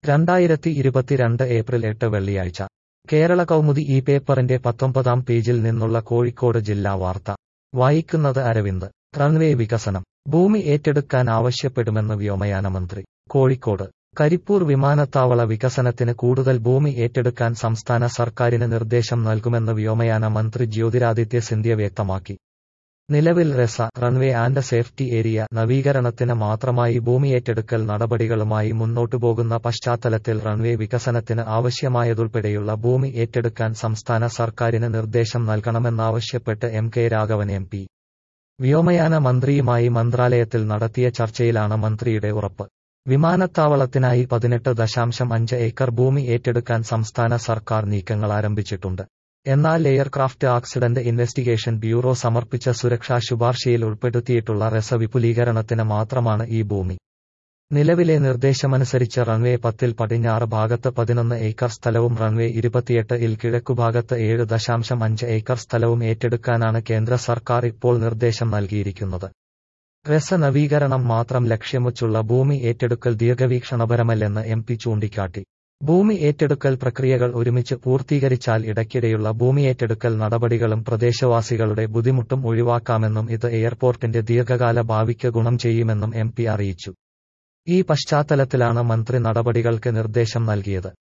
രണ്ടായിരത്തി ഇരുപത്തിരണ്ട് ഏപ്രിൽ എട്ട് വെള്ളിയാഴ്ച കേരള കൗമുദി ഈ പേപ്പറിന്റെ പത്തൊമ്പതാം പേജിൽ നിന്നുള്ള കോഴിക്കോട് ജില്ലാ വാർത്ത വായിക്കുന്നത് അരവിന്ദ് റൺവേ വികസനം ഭൂമി ഏറ്റെടുക്കാൻ ആവശ്യപ്പെടുമെന്ന് വ്യോമയാന മന്ത്രി കോഴിക്കോട് കരിപ്പൂർ വിമാനത്താവള വികസനത്തിന് കൂടുതൽ ഭൂമി ഏറ്റെടുക്കാൻ സംസ്ഥാന സർക്കാരിന് നിർദ്ദേശം നൽകുമെന്ന് വ്യോമയാന മന്ത്രി ജ്യോതിരാദിത്യ സിന്ധ്യ വ്യക്തമാക്കി നിലവിൽ RESA runway and safety area നവീകരണത്തിന് മാത്രമായി ഭൂമി ഏറ്റെടുക്കൽ നടപടികളുമായി മുന്നോട്ടു പോകുന്ന പശ്ചാത്തലത്തിൽ റൺവേ വികസനത്തിന് ആവശ്യമായതുൾപ്പെടെയുള്ള ഭൂമി ഏറ്റെടുക്കാൻ സംസ്ഥാന സർക്കാരിന് നിർദ്ദേശം നൽകണമെന്നാവശ്യപ്പെട്ട് M K Raghavan M P വ്യോമയാന മന്ത്രിയുമായി മന്ത്രാലയത്തിൽ നടത്തിയ ചർച്ചയിലാണ് മന്ത്രിയുടെ ഉറപ്പ് വിമാനത്താവളത്തിനായി പതിനെട്ട് ദശാംശം അഞ്ച് ഏക്കർ ഭൂമി ഏറ്റെടുക്കാൻ സംസ്ഥാന സർക്കാർ നീക്കങ്ങൾ ആരംഭിച്ചിട്ടുണ്ട് എന്നാൽ എയർക്രാഫ്റ്റ് ആക്സിഡന്റ് ഇൻവെസ്റ്റിഗേഷൻ ബ്യൂറോ സമർപ്പിച്ച സുരക്ഷാ ശുപാർശയിൽ ഉൾപ്പെടുത്തിയിട്ടുള്ള രസ വിപുലീകരണത്തിന് മാത്രമാണ് ഈ ഭൂമി നിലവിലെ നിർദ്ദേശമനുസരിച്ച് റൺവേ പത്തിൽ പടിഞ്ഞാറ് ഭാഗത്ത് പതിനൊന്ന് ഏക്കർ സ്ഥലവും റൺവേ ഇരുപത്തിയെട്ട് ഇൽ കിഴക്കുഭാഗത്ത് ഏഴ് ദശാംശം അഞ്ച് ഏക്കർ സ്ഥലവും ഏറ്റെടുക്കാനാണ് കേന്ദ്ര സർക്കാർ ഇപ്പോൾ നിർദ്ദേശം നൽകിയിരിക്കുന്നത് രസ നവീകരണം മാത്രം ലക്ഷ്യമുച്ചുള്ള ഭൂമി ഏറ്റെടുക്കൽ ദീർഘവീക്ഷണപരമല്ലെന്ന് എം പി ചൂണ്ടിക്കാട്ടി ഭൂമി ഏറ്റെടുക്കൽ പ്രക്രിയകൾ ഒരുമിച്ച് പൂർത്തീകരിച്ചാൽ ഇടയ്ക്കിടെയുള്ള ഭൂമി ഏറ്റെടുക്കൽ നടപടികളും പ്രദേശവാസികളുടെ ബുദ്ധിമുട്ടും ഒഴിവാക്കാമെന്നും ഇത് എയർപോർട്ടിന്റെ ദീർഘകാല ഭാവിക്ക് ഗുണം ചെയ്യുമെന്നും എം പി അറിയിച്ചു ഈ പശ്ചാത്തലത്തിലാണ് മന്ത്രി നടപടികൾക്ക് നിർദ്ദേശം നൽകിയത്